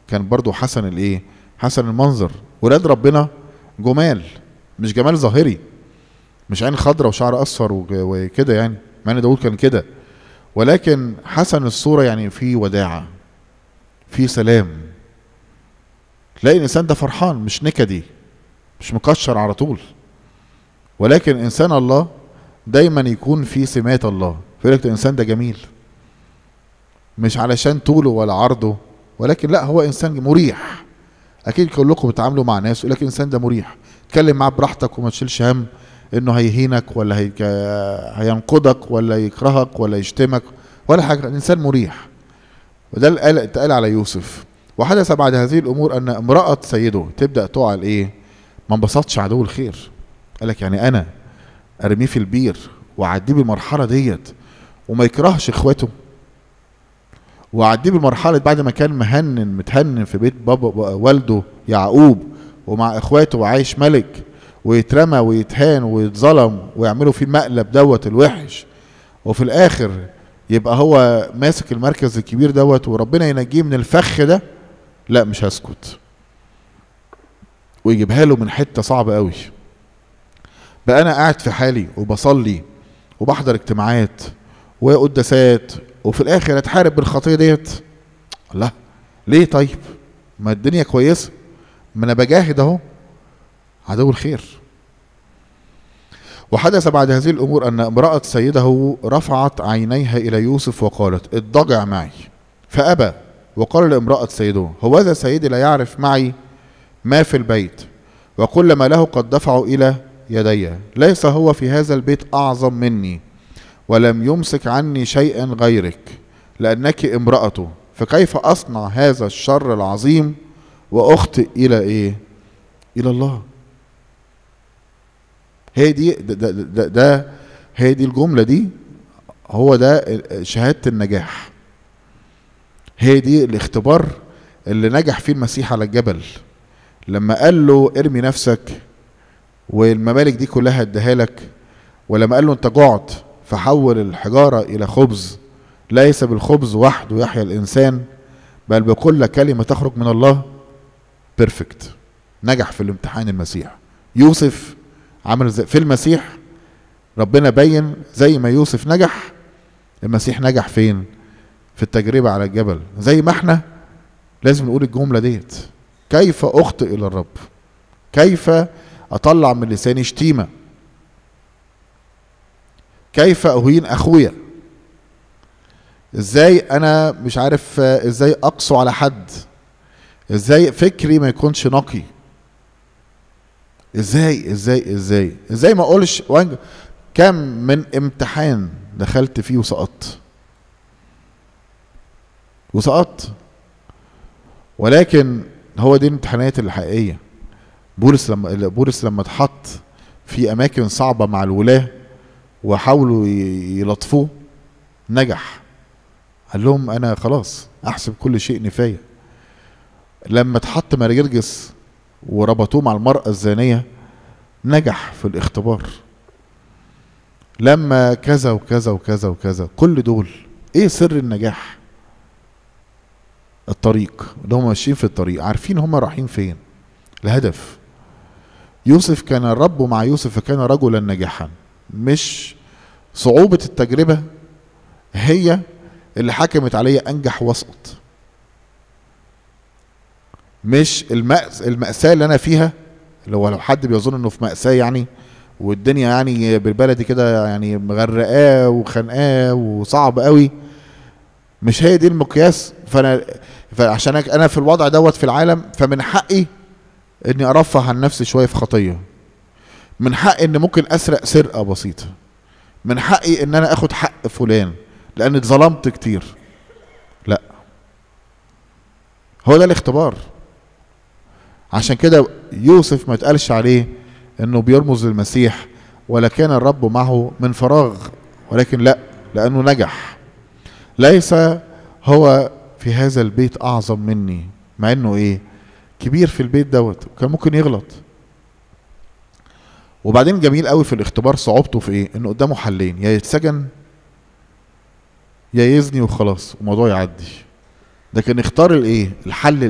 كان برضو حسن الايه حسن المنظر ولاد ربنا جمال مش جمال ظاهري مش عين خضراء وشعر اصفر وج- وكده يعني مع ان داود كان كده ولكن حسن الصوره يعني في وداعه في سلام تلاقي الانسان ده فرحان مش نكدي مش مكشر على طول ولكن انسان الله دايما يكون في سمات الله فيقول لك الانسان ده جميل مش علشان طوله ولا عرضه ولكن لا هو انسان مريح اكيد كلكم بتتعاملوا مع ناس يقول لك الانسان ده مريح اتكلم معاه براحتك وما تشيلش هم انه هيهينك ولا هيك... هينقدك ولا يكرهك ولا يشتمك ولا حاجه الانسان مريح وده اللي قال اتقال على يوسف وحدث بعد هذه الامور ان امراه سيده تبدا تقع الايه ما انبسطش عدو الخير قال لك يعني انا ارميه في البير واعديه بالمرحله ديت وما يكرهش اخواته واعديه بالمرحله بعد ما كان مهنن متهنن في بيت بابا والده يعقوب ومع اخواته وعايش ملك ويترمى ويتهان ويتظلم ويعملوا فيه المقلب دوت الوحش وفي الاخر يبقى هو ماسك المركز الكبير دوت وربنا ينجيه من الفخ ده لا مش هسكت ويجيبها له من حته صعبه قوي بقى انا قاعد في حالي وبصلي وبحضر اجتماعات وقداسات وفي الاخر اتحارب بالخطيه ديت لا ليه طيب ما الدنيا كويسه ما انا بجاهد اهو عدو الخير وحدث بعد هذه الامور ان امراه سيده رفعت عينيها الى يوسف وقالت اضطجع معي فابى وقال لامراه سيده هوذا سيدي لا يعرف معي ما في البيت وكل ما له قد دفعه الى يدي ليس هو في هذا البيت اعظم مني ولم يمسك عني شيئا غيرك لانك امراته فكيف اصنع هذا الشر العظيم واخطئ الى ايه الى الله هي دي ده, ده, ده, ده هي دي الجمله دي هو ده شهاده النجاح هي دي الاختبار اللي نجح فيه المسيح على الجبل لما قال له ارمي نفسك والممالك دي كلها اديها لك ولما قال له انت جعت فحول الحجاره الى خبز ليس بالخبز وحده يحيا الانسان بل بكل كلمه تخرج من الله بيرفكت نجح في الامتحان المسيح يوسف عمل زي في المسيح ربنا بين زي ما يوسف نجح المسيح نجح فين في التجربة على الجبل زي ما احنا لازم نقول الجملة ديت كيف أخطئ إلى الرب كيف أطلع من لساني شتيمة كيف أهين أخويا ازاي انا مش عارف ازاي اقسو على حد ازاي فكري ما يكونش نقي ازاي ازاي ازاي ازاي ما اقولش وانج... كم من امتحان دخلت فيه وسقطت وسقطت ولكن هو دي الامتحانات الحقيقيه بولس لما بولس لما اتحط في اماكن صعبه مع الولاه وحاولوا يلطفوه نجح قال لهم انا خلاص احسب كل شيء نفايه لما اتحط مرجرجس وربطوه مع المرأة الزانية نجح في الاختبار لما كذا وكذا وكذا وكذا كل دول ايه سر النجاح الطريق اللي هم ماشيين في الطريق عارفين هم رايحين فين الهدف يوسف كان الرب مع يوسف فكان رجلا ناجحا مش صعوبة التجربة هي اللي حكمت عليا انجح واسقط مش المأس المأساة اللي أنا فيها اللي هو لو حد بيظن إنه في مأساة يعني والدنيا يعني بالبلدي كده يعني مغرقاه وخانقاه وصعب قوي مش هي دي المقياس فأنا فعشان أنا في الوضع دوت في العالم فمن حقي إني أرفه عن نفسي شوية في خطية من حقي إن ممكن أسرق سرقة بسيطة من حقي إن أنا آخد حق فلان لأن اتظلمت كتير لا هو ده الاختبار عشان كده يوسف ما اتقالش عليه انه بيرمز للمسيح ولا كان الرب معه من فراغ ولكن لا لانه نجح ليس هو في هذا البيت اعظم مني مع انه ايه كبير في البيت دوت كان ممكن يغلط وبعدين جميل قوي في الاختبار صعوبته في ايه انه قدامه حلين يا يتسجن يا يزني وخلاص الموضوع يعدي لكن اختار الايه الحل